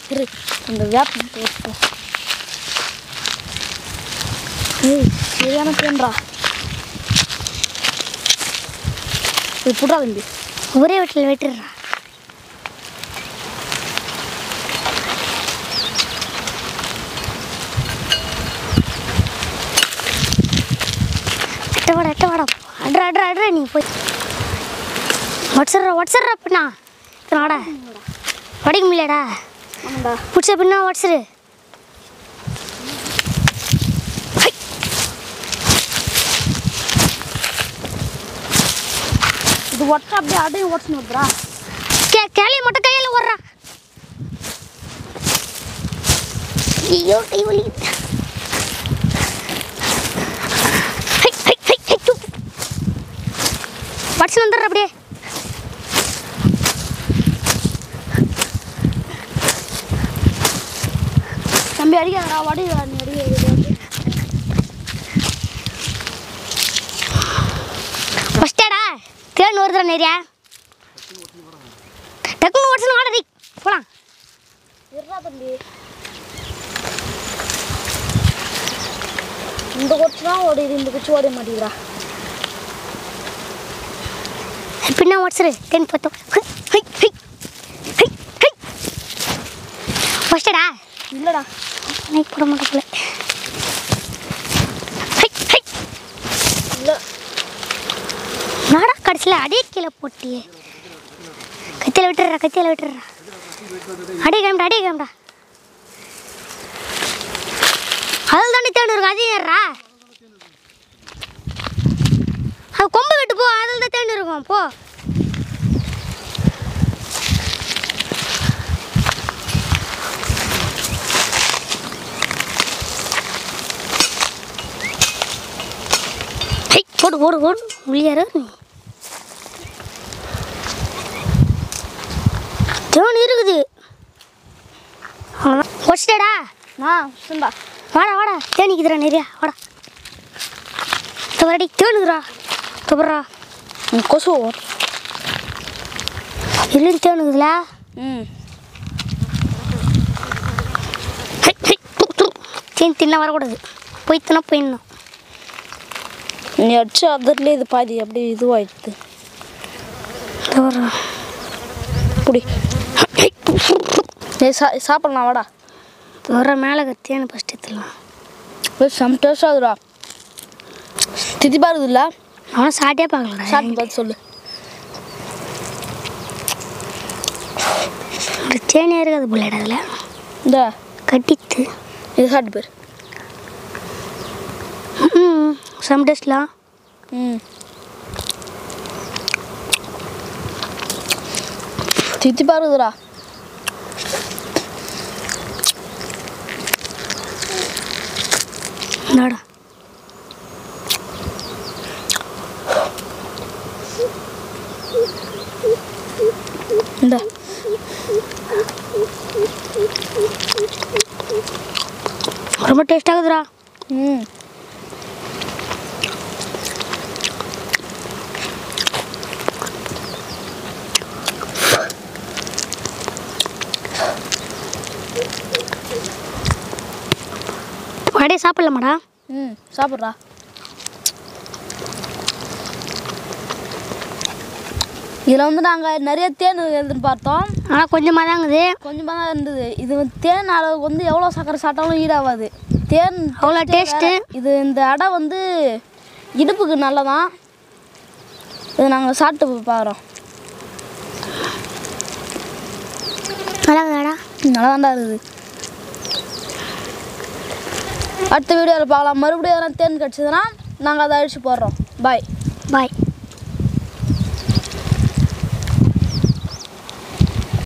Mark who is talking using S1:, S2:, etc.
S1: இரு இந்த வேப்பம் போட்டு ஏய் சரியான தேன்றா இது புட்றா தம்பி
S2: ஒரே வீட்டில் வெட்டுறா எட்ட வாடா எட்ட வாடா அட்ரா அட்ரா அட்ரா நீ போய் வாட்ஸ்அப்ரா வாட்ஸ்அப்ரா பின்னா இத்தனை வாடா வடிக்க முடியலடா
S1: ஆமாண்டா
S2: பிடிச்ச பின்னா வாட்ஸ்அரு
S1: இது ஒட்ட அப்படியே அடையும் ஓட்டுன்னு வருதுடா
S2: கே கேளைய மட்டும் கையில் ஓடுறா ஐயோ கை வலி வாட்ஸ்அப் வந்துடுற அப்படியே
S1: தம்பி அடிக்காதடா வடி நீ அடிக்க
S2: ஃபஸ்ட்டேடா தேன் வருதுடா நிறையா டக்குனு ஓட்ஸன் வாடடி போலாம்
S1: இருடா தம்பி இந்த கொச்சு தான் ஓடிது இந்த குச்சி ஓட மாட்டேங்கிறா
S2: பின்னா ஓட்ஸரு தேன் பார்த்தோம் ஃபஸ்ட்டேடா
S1: இல்லைடா
S2: நைட் போட மாட்டேன் போல ஹை, ஹை.
S1: இல்லை
S2: நாடா கடைசியில் அடியே கீழே போட்டியே கத்தியில் விட்டுடுறா கத்தியில் விட்டுடுறா அடியே கிளம்புடா அடியே கிளம்புடா அதில் தாண்டி தேன் இருக்கும் அதையும் ஏறா அது கொம்பு வெட்டு போ அதில் தான் தேன் இருக்கும் போ ஹை, போடு போடு போடு உள்ளியாரு நீ தேன் இருக்குது அவ்வளோதான் வச்சிட்டடா
S1: நான் சுண்டா
S2: வாடா வாடா தேனிக்குதுடா நிறையா வாடா தவறடி தேனுக்குறா தவறா
S1: கொசு
S2: இல்லைன்னு தேனுக்குதுல
S1: ம்
S2: ஹை, ஹை, து, து. தேன் தின்ன வரக்கூடாது போய் தின்னா போயிடணும்
S1: நீ அடிச்சு அதர்லேயே இது பாதி அப்படியே இதுவாயிடுது
S2: தவறா
S1: புடி ஏய் சா சாப்பிடலாம் வாடா
S2: தவற மேலே தேனு ஃபஸ்ட் எடுத்துடலாம்
S1: ஏய் சம் டேஸ்ட் ஆகுதுடா திதிப்பா இருக்குதுல்ல
S2: அவனும் சாட்டியே பார்க்கலடா
S1: சாப்பிட்டு பார்த்து சொல்லு
S2: ஒரு தேனே இருக்காது புள்ளடா அதில்
S1: இந்த
S2: கட்டித்து
S1: இது சாப்பிட்டு பேர்
S2: ம் சம் டேஸ்ட்லாம்
S1: ம் தித்திப்பா இருக்குதுடா
S2: என்னடா
S1: இந்த
S2: ரொம்ப டேஸ்ட் ஆகுதுடா
S1: ம்
S2: அப்படியே சாப்பிடலாமாடா
S1: ம் சாப்பிட்றா இதில் வந்து நாங்கள் நிறைய தேன் எழுதுன்னு பார்த்தோம்
S2: ஆனால் கொஞ்சமாக தாங்குது
S1: கொஞ்சமாக தான் இருந்தது இது வந்து தேன் அளவுக்கு வந்து எவ்வளோ சக்கரை சாப்பிட்டாலும் ஈடாகாது தேன்
S2: அவ்வளோ டேஸ்ட்டு
S1: இது இந்த அடை வந்து இடுப்புக்கு நல்லதான் இது நாங்கள் சாப்பிட்டு பார்க்குறோம்
S2: நல்லா இருக்குதாடா
S1: நல்லா தான்டா இருக்குது அடுத்த வீடியோவில் பார்க்கலாம் மறுபடியும் எதனா தேன் கிடச்சதுன்னா நாங்கள் அதை அழிச்சு போடுறோம் பாய்
S2: பாய்